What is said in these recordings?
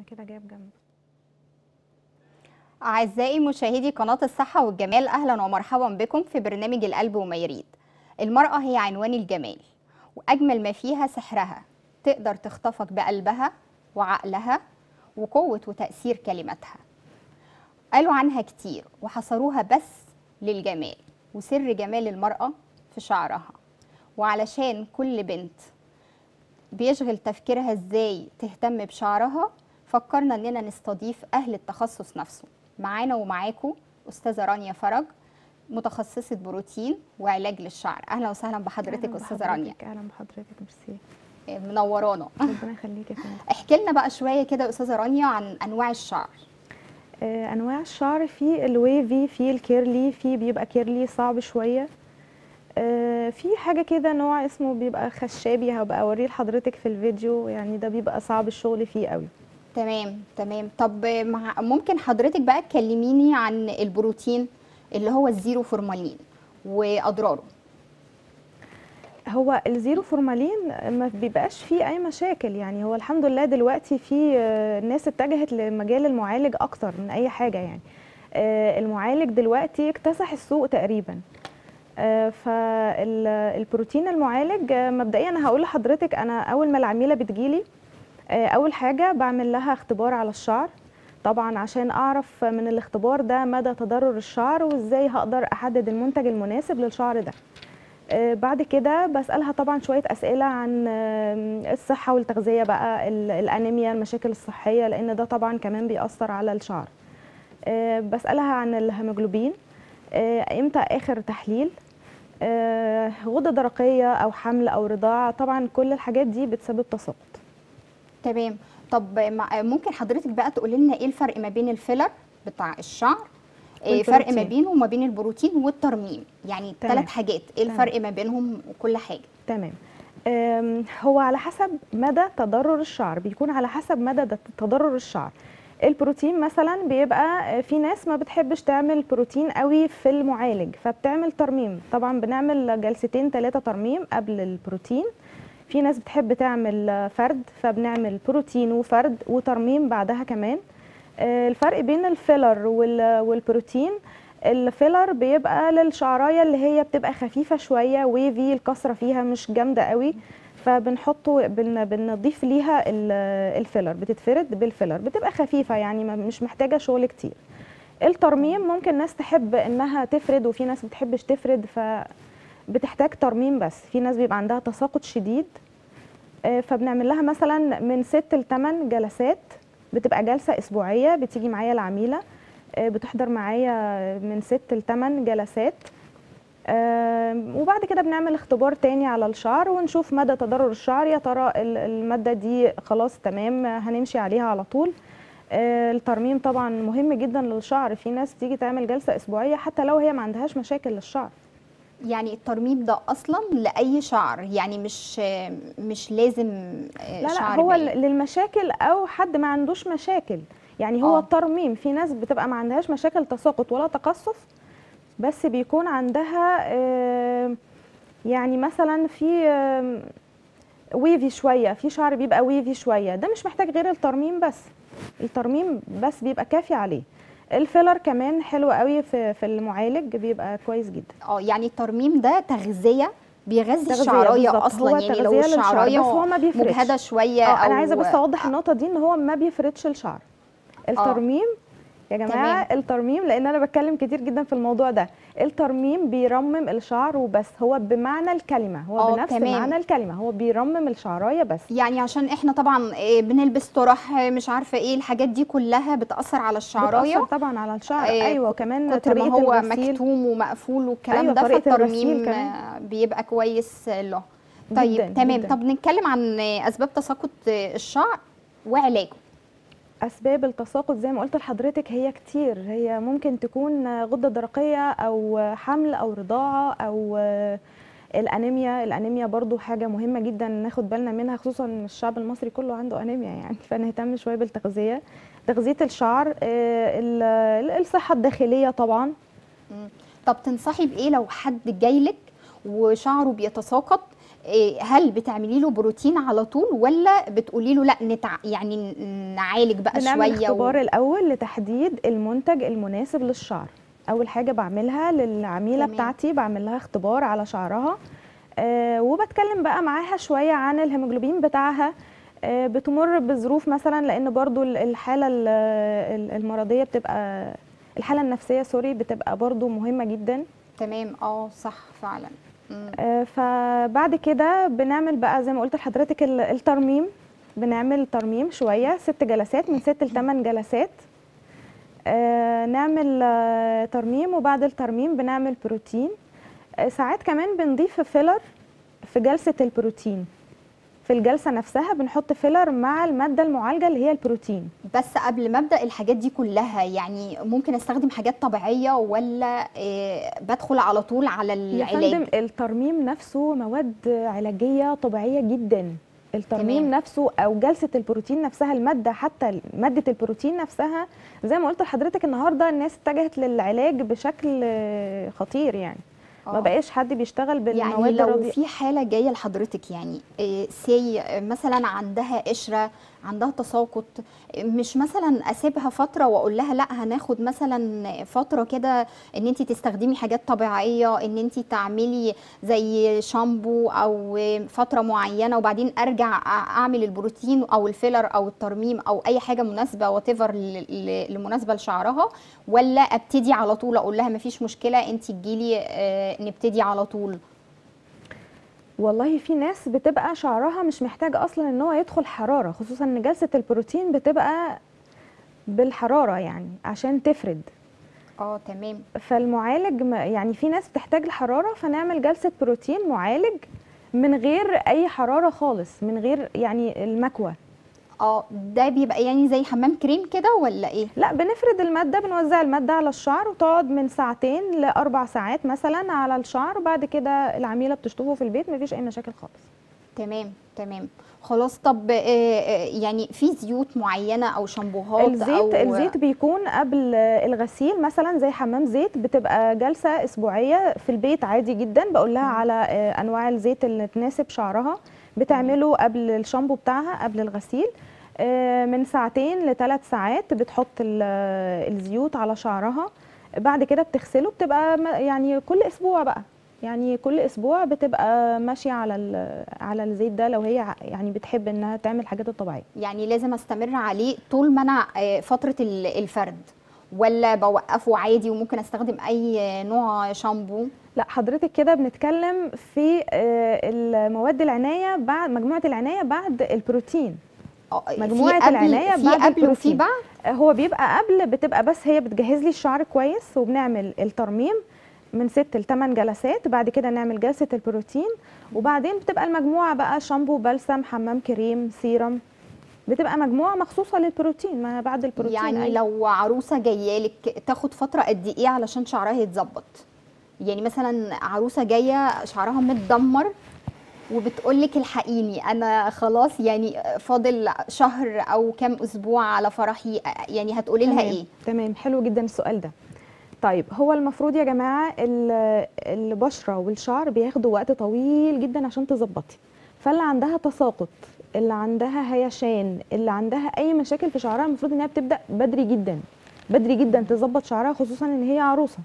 كده جايب جنب أعزائي مشاهدي قناة الصحة والجمال أهلا ومرحبا بكم في برنامج القلب وما يريد المرأة هي عنوان الجمال وأجمل ما فيها سحرها تقدر تخطفك بقلبها وعقلها وقوة وتأثير كلماتها قالوا عنها كتير وحصروها بس للجمال وسر جمال المرأة في شعرها وعلشان كل بنت بيشغل تفكيرها ازاي تهتم بشعرها فكرنا اننا نستضيف اهل التخصص نفسه معانا ومعاكم استاذه رانيا فرج متخصصه بروتين وعلاج للشعر اهلا وسهلا بحضرتك أهلاً استاذه رانيا بحضرتك، اهلا بحضرتك ميرسي منورانا ربنا يخليك يا فندم احكي لنا بقى شويه كده استاذه رانيا عن انواع الشعر آه، انواع الشعر في الويفي في الكيرلي في بيبقى كيرلي صعب شويه آه، في حاجه كده نوع اسمه بيبقى خشابي هبقى اوريه لحضرتك في الفيديو يعني ده بيبقى صعب الشغل فيه قوي تمام تمام طب مع ممكن حضرتك بقى تكلميني عن البروتين اللي هو الزيرو فورمالين واضراره هو الزيرو فورمالين ما بيبقاش فيه اي مشاكل يعني هو الحمد لله دلوقتي في آه، الناس اتجهت لمجال المعالج اكتر من اي حاجه يعني آه، المعالج دلوقتي اكتسح السوق تقريبا فالبروتين المعالج آه، مبدئيا انا هقول لحضرتك انا اول ما العميله بتجيلي آه، اول حاجه بعمل لها اختبار على الشعر طبعا عشان اعرف من الاختبار ده مدى تضرر الشعر وازاي هقدر احدد المنتج المناسب للشعر ده آه، بعد كده بسألها طبعا شوية أسئلة عن آه، الصحة والتغذية بقى ال- الأنيميا المشاكل الصحية لأن ده طبعا كمان بيأثر على الشعر آه، بسألها عن الهيموجلوبين آه، إمتى آخر تحليل آه، غدة درقية أو حمل أو رضاعة طبعا كل الحاجات دي بتسبب تساقط تمام طب مع- ممكن حضرتك بقى تقولي لنا ايه الفرق ما بين الفيلر بتاع الشعر إيه فرق ما والبروتين. بينه وما بين البروتين والترميم يعني تمام. ثلاث حاجات ايه تمام. الفرق ما بينهم وكل حاجه تمام أم، هو على حسب مدى تضرر الشعر بيكون على حسب مدى د- تضرر الشعر البروتين مثلا بيبقى في ناس ما بتحبش تعمل بروتين قوي في المعالج فبتعمل ترميم طبعا بنعمل جلستين ثلاثة ترميم قبل البروتين في ناس بتحب تعمل فرد فبنعمل بروتين وفرد وترميم بعدها كمان آه، الفرق بين الفيلر وال- والبروتين الفيلر بيبقى للشعرايه اللي هي بتبقى خفيفه شويه ويفي الكسره فيها مش جامده قوي فبنحطه بن بنضيف ليها ال- الفيلر بتتفرد بالفيلر بتبقى خفيفه يعني ما- مش محتاجه شغل كتير الترميم ممكن ناس تحب انها تفرد وفي ناس بتحبش تفرد فبتحتاج ترميم بس في ناس بيبقى عندها تساقط شديد آه، فبنعمل لها مثلا من ست لثمان جلسات بتبقى جلسه اسبوعيه بتيجي معايا العميله آه، بتحضر معايا من ست لثمان جلسات آم، وبعد كده بنعمل اختبار تاني على الشعر ونشوف مدى تضرر الشعر يا ترى ال- المادة دي خلاص تمام هنمشي عليها على طول آه، الترميم طبعا مهم جدا للشعر في ناس تيجي تعمل جلسة أسبوعية حتى لو هي ما عندهاش مشاكل للشعر يعني الترميم ده اصلا لاي شعر يعني مش مش لازم آه، لا لا شعر هو باين. ل- للمشاكل أو حد ما عندوش مشاكل يعني هو آه. الترميم في ناس بتبقى ما عندهاش مشاكل تساقط ولا تقصف بس بيكون عندها آه، يعني مثلا في آم، ويفي شويه في شعر بيبقى ويفي شويه ده مش محتاج غير الترميم بس الترميم بس بيبقى كافي عليه الفيلر كمان حلو قوي في في المعالج بيبقى كويس جدا اه يعني الترميم ده تغذيه بيغذي تغذية الشعرايه بالظبط. اصلا هو يعني لو تغذية للشعر، الشعرايه بس هو ما بيفردش. مجهده شويه اه او انا عايزه بس اوضح النقطه دي ان هو ما بيفردش الشعر الترميم يا جماعه تمام. الترميم لان انا بتكلم كتير جدا في الموضوع ده الترميم بيرمم الشعر وبس هو بمعنى الكلمه هو اه، بنفس تمام. معنى الكلمه هو بيرمم الشعرايه بس يعني عشان احنا طبعا آه، بنلبس طرح آه، مش عارفه ايه الحاجات دي كلها بتاثر على الشعرايه بتأثر طبعا على الشعر آه، ايوه كمان كتر ما طريقه هو الغسيل مكتوم ومقفول والكلام أيوة، ده طريقة الغسيل فالترميم كمان. آه، بيبقى كويس آه، له طيب جداً، تمام جداً. طب نتكلم عن آه، اسباب تساقط آه، الشعر وعلاجه اسباب التساقط زي ما قلت لحضرتك هي كتير هي ممكن تكون غده درقيه او حمل او رضاعه او الانيميا الانيميا برضو حاجه مهمه جدا ناخد بالنا منها خصوصا ان الشعب المصري كله عنده انيميا يعني فنهتم شويه بالتغذيه تغذيه الشعر آه، ال- الصحه الداخليه طبعا طب تنصحي بايه لو حد جاي لك وشعره بيتساقط إيه، هل بتعملي له بروتين على طول ولا بتقولي له لا نتع... يعني ن- نعالج بقى بنعمل شويه اختبار الاول لتحديد المنتج المناسب للشعر اول حاجه بعملها للعميله تمام. بتاعتي بعمل لها اختبار على شعرها آه وبتكلم بقى معاها شويه عن الهيموجلوبين بتاعها آه بتمر بظروف مثلا لان برضو ال- الحاله ال- ال- المرضيه بتبقى الحاله النفسيه سوري بتبقى برضو مهمه جدا تمام اه صح فعلا مم. آه، فبعد كده بنعمل بقى زي ما قلت لحضرتك ال- الترميم بنعمل ترميم شويه ست جلسات من ست لثمان جلسات آه، نعمل آه، ترميم وبعد الترميم بنعمل بروتين آه، ساعات كمان بنضيف فيلر في جلسه البروتين في الجلسه نفسها بنحط فيلر مع الماده المعالجه اللي هي البروتين بس قبل ما ابدا الحاجات دي كلها يعني ممكن استخدم حاجات طبيعيه ولا إيه بدخل على طول على يا العلاج فندم الترميم نفسه مواد علاجيه طبيعيه جدا الترميم تمام. نفسه او جلسه البروتين نفسها الماده حتى ماده البروتين نفسها زي ما قلت لحضرتك النهارده الناس اتجهت للعلاج بشكل آه، خطير يعني ما آه. بقاش حد بيشتغل بالمواد يعني لو الرديئة. في حالة جاية لحضرتك يعني سي مثلا عندها قشرة عندها تساقط مش مثلا اسيبها فترة واقول لها لا هناخد مثلا فترة كده ان انت تستخدمي حاجات طبيعية ان انت تعملي زي شامبو او فترة معينة وبعدين ارجع أ- اعمل البروتين او الفيلر او الترميم او اي حاجة مناسبة واتيفر لمناسبة لشعرها ولا ابتدي على طول اقول لها مفيش مشكلة انت تجيلي آه، نبتدي على طول والله في ناس بتبقى شعرها مش محتاج اصلا ان هو يدخل حراره خصوصا ان جلسه البروتين بتبقى بالحراره يعني عشان تفرد اه تمام فالمعالج ما- يعني في ناس بتحتاج الحراره فنعمل جلسه بروتين معالج من غير اي حراره خالص من غير يعني المكوى اه ده بيبقى يعني زي حمام كريم كده ولا ايه لا بنفرد الماده بنوزع الماده على الشعر وتقعد من ساعتين لاربع ساعات مثلا على الشعر وبعد كده العميله بتشطفه في البيت مفيش اي مشاكل خالص تمام تمام خلاص طب آه، آه، يعني في زيوت معينه او شامبوهات الزيت او الزيت بيكون قبل الغسيل مثلا زي حمام زيت بتبقى جلسه اسبوعيه في البيت عادي جدا بقول لها مم. على آه، انواع الزيت اللي تناسب شعرها بتعمله قبل الشامبو بتاعها قبل الغسيل آه، من ساعتين لثلاث ساعات بتحط ال- الزيوت على شعرها بعد كده بتغسله بتبقى م- يعني كل اسبوع بقى يعني كل اسبوع بتبقى ماشيه على ال- على الزيت ده لو هي ع- يعني بتحب انها تعمل الحاجات الطبيعيه يعني لازم استمر عليه طول ما انا آه، فتره ال- الفرد ولا بوقفه عادي وممكن استخدم اي نوع شامبو لا حضرتك كده بنتكلم في آه، المواد العنايه بعد مجموعه العنايه بعد البروتين آه، في مجموعة قبل- العناية في بعد قبل وفي البروتين. بعد آه، هو بيبقى قبل بتبقى بس هي بتجهز لي الشعر كويس وبنعمل الترميم من ست لثمان جلسات بعد كده نعمل جلسه البروتين وبعدين بتبقى المجموعه بقى شامبو بلسم حمام كريم سيرم بتبقى مجموعه مخصوصه للبروتين ما بعد البروتين يعني أيوة. لو عروسه جايه لك تاخد فتره قد ايه علشان شعرها يتظبط يعني مثلا عروسه جايه شعرها متدمر وبتقول لك الحقيني انا خلاص يعني فاضل شهر او كام اسبوع على فرحي يعني هتقولي لها تمام، ايه تمام حلو جدا السؤال ده طيب هو المفروض يا جماعه ال- البشره والشعر بياخدوا وقت طويل جدا عشان تظبطي فاللي عندها تساقط اللي عندها هيشان اللي عندها اي مشاكل في شعرها المفروض انها بتبدا بدري جدا بدري جدا تظبط شعرها خصوصا ان هي عروسه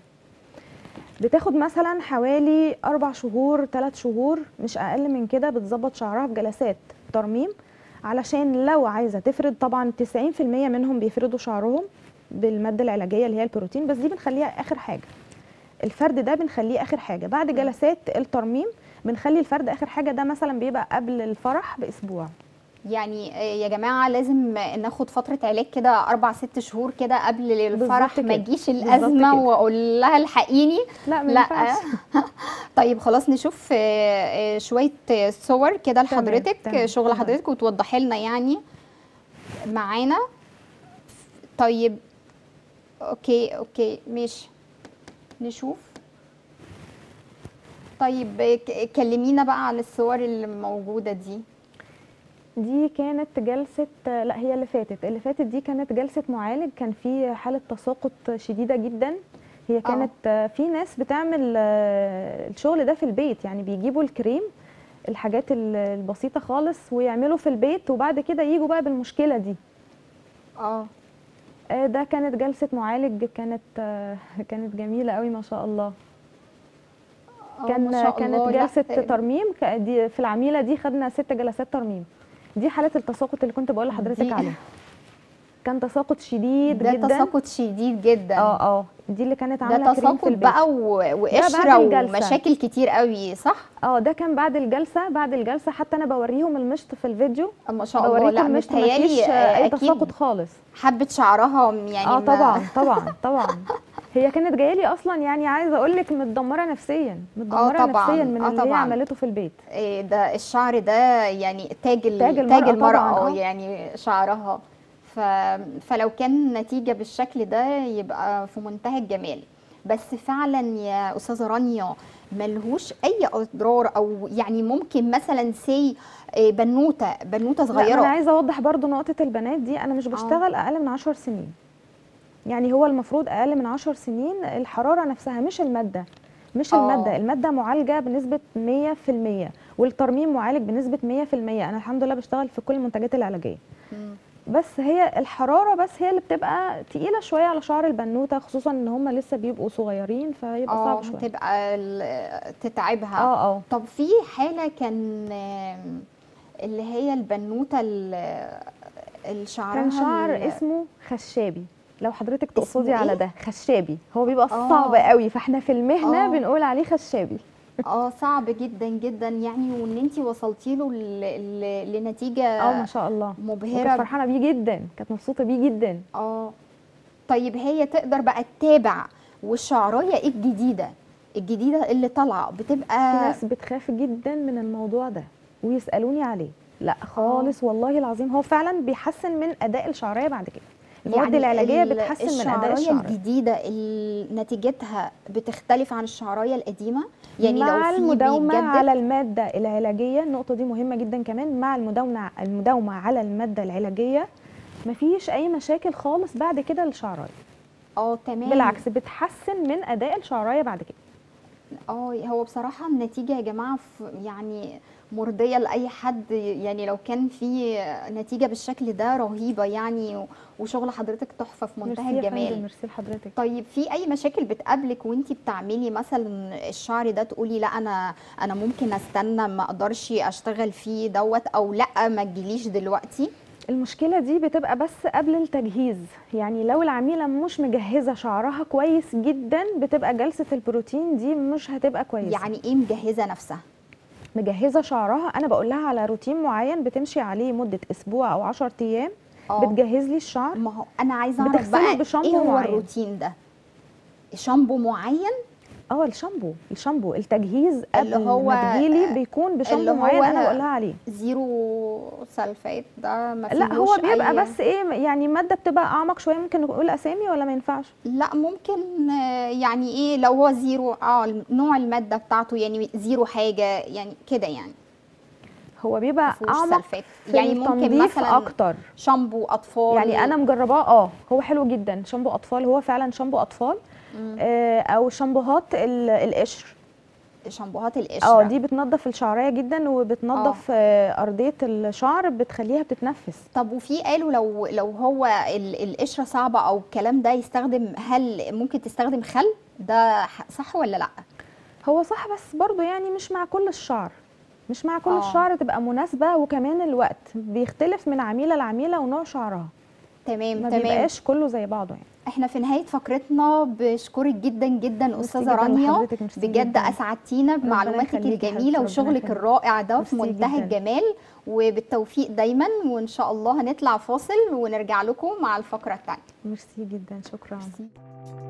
بتاخد مثلا حوالي اربع شهور ثلاث شهور مش اقل من كده بتظبط شعرها في جلسات ترميم علشان لو عايزه تفرد طبعا 90% منهم بيفردوا شعرهم بالماده العلاجيه اللي هي البروتين بس دي بنخليها اخر حاجه الفرد ده بنخليه اخر حاجه بعد جلسات الترميم بنخلي الفرد اخر حاجه ده مثلا بيبقى قبل الفرح باسبوع يعني آه، يا جماعه لازم ناخد فتره علاج كده اربع ست شهور كده قبل الفرح بالظبط ما كده. تجيش بالظبط الازمه كده. واقول لها الحقيني لا ما لا ينفعش طيب خلاص نشوف آه، آه، شويه آه، صور كده تمام، لحضرتك تمام، شغل اتفضلي. حضرتك وتوضحي لنا يعني معانا طيب اوكي اوكي ماشي نشوف طيب آه، ك- كلمينا بقى عن الصور اللي موجوده دي دي كانت جلسة لا هي اللي فاتت اللي فاتت دي كانت جلسة معالج كان في حالة تساقط شديدة جدا هي آه. كانت في ناس بتعمل آه، الشغل ده في البيت يعني بيجيبوا الكريم الحاجات ال- البسيطه خالص ويعملوا في البيت وبعد كده يجوا بقى بالمشكله دي اه آه، ده كانت جلسه معالج كانت آه، كانت جميله قوي ما شاء الله آه، كان ما شاء كانت الله. لا، جلسه ترميم ك- دي في العميله دي خدنا ست جلسات ترميم دي حاله التساقط اللي كنت بقول لحضرتك دي- عليه كان تساقط شديد ده جدا تساقط شديد جدا اه اه دي اللي كانت ده عامله كريم في تساقط البيت بقى و- وقشره بعد الجلسة. ومشاكل كتير قوي صح اه ده كان بعد الجلسه بعد الجلسه حتى انا بوريهم المشط في الفيديو ما شاء الله بوريكم لا المشط متهيألي مفيش آه، اي اكيد تساقط خالص حبه شعرها يعني اه ما- طبعا طبعا طبعا هي كانت جايه لي اصلا يعني عايزه اقول لك متدمره نفسيا متدمره طبعاً، نفسيا من آه اللي هي طبعاً. عملته في البيت إيه ده الشعر ده يعني تاج ال- تاج المرأة تاج المرأة طبعاً، آه، آه. يعني شعرها ف... فلو كان نتيجة بالشكل ده يبقى في منتهى الجمال بس فعلا يا أستاذة رانيا ملهوش أي أضرار أو يعني ممكن مثلا سي بنوتة بنوتة لا ما انا صغيرة عايزه اوضح برضو نقطه البنات دي انا مش بشتغل اقل من 10 سنين يعني هو المفروض اقل من 10 سنين الحراره نفسها مش الماده مش آه. الماده الماده معالجه بنسبه 100% والترميم معالج بنسبه 100% انا الحمد لله بشتغل في كل المنتجات العلاجيه مم. بس هي الحراره بس هي اللي بتبقى تقيله شويه على شعر البنوته خصوصا ان هم لسه بيبقوا صغيرين فيبقى اه صعب شويه تبقى ال- تتعبها اه اه طب في حالة كان آم، اللي هي البنوتة ال- الشعرها كان شعر ال- اسمه خشابي لو حضرتك اسمه تقصدي على إيه؟ ده خشابي هو بيبقى آه. صعب قوي فاحنا في المهنه آه. بنقول عليه خشابي اه صعب جدا جدا يعني وان انت وصلتي له ل- ل- لنتيجه اه ما شاء الله وكانت مبهره فرحانه بيه جدا كانت مبسوطه بيه جدا اه طيب هي تقدر بقى تتابع والشعرايه ايه الجديده الجديده اللي طالعه في بتبقى ناس بتخاف جدا من الموضوع ده ويسالوني عليه لا خالص والله العظيم هو فعلا بيحسن من اداء الشعريه بعد كده المواد العلاجيه ال- بتحسن من اداء الشعرايه الشعر الجديده ال- نتيجتها بتختلف عن الشعرايه القديمه يعني مع لو في المداومه بيتجدد على الماده العلاجيه النقطه دي مهمه جدا كمان مع المداومه المداومه على الماده العلاجيه مفيش اي مشاكل خالص بعد كده للشعرايه اه تمام بالعكس بتحسن من اداء الشعرايه بعد كده اه هو بصراحة النتيجة يا جماعة ف- يعني مرضية لأي حد يعني لو كان في نتيجة بالشكل ده رهيبة يعني و- وشغل حضرتك تحفة في منتهى ميرسي يا فندم الجمال ميرسي لحضرتك طيب في أي مشاكل بتقابلك وانتي بتعملي مثلا الشعر ده تقولي لا أنا أنا ممكن أستنى ما أقدرش أشتغل فيه دوت أو لا ما تجيليش دلوقتي المشكلة دي بتبقى بس قبل التجهيز يعني لو العميلة مش مجهزة شعرها كويس جدا بتبقى جلسة البروتين دي مش هتبقى كويسة يعني إيه مجهزة نفسها مجهزة شعرها أنا بقول لها على روتين معين بتمشي عليه مدة أسبوع أو 10 أيام اه بتجهز لي الشعر ما هو أنا عايزة أعرف بتغسله بقى بشامبو إيه هو معين. الروتين ده شامبو معين اه الشامبو الشامبو التجهيز اللي قبل هو- ما تجيلي بيكون بشامبو اللي معين هو انا بقول لها عليه زيرو سلفات ده ما لا هو فيهوش بيبقى أي- بس ايه يعني ماده بتبقى اعمق شويه ممكن نقول اسامي ولا ما ينفعش لا ممكن آه، يعني ايه لو هو زيرو اه نوع الماده بتاعته يعني زيرو حاجه يعني كده يعني هو بيبقى ما فيهوش اعمق سلفات في يعني ممكن التنظيف مثلا اكتر شامبو اطفال يعني انا مجرباه اه هو حلو جدا شامبو اطفال هو فعلا شامبو اطفال مم. آه او شامبوهات ال- القشر شامبوهات القشره اه دي بتنظف الشعريه جدا وبتنظف آه ارضيه الشعر بتخليها بتتنفس طب وفي قالوا لو لو هو ال- القشره صعبه او الكلام ده يستخدم هل ممكن تستخدم خل ده ح- صح ولا لا هو صح بس برضو يعني مش مع كل الشعر مش مع كل آه. الشعر تبقى مناسبه وكمان الوقت بيختلف من عميله لعميله ونوع شعرها تمام ما تمام بيبقاش كله زي بعضه يعني احنا في نهايه فقرتنا بشكرك جدا جدا ميرسي استاذه جداً رانيا لحضرتك، ميرسي بجد جداً. اسعدتينا بمعلوماتك يخليكي يا الجميله حبيبتي، ربنا وشغلك يخليك. الرائع ده في ميرسي منتهى جداً. الجمال وبالتوفيق دايما وان شاء الله هنطلع فاصل ونرجع لكم مع الفقره الثانيه ميرسي جدا شكرا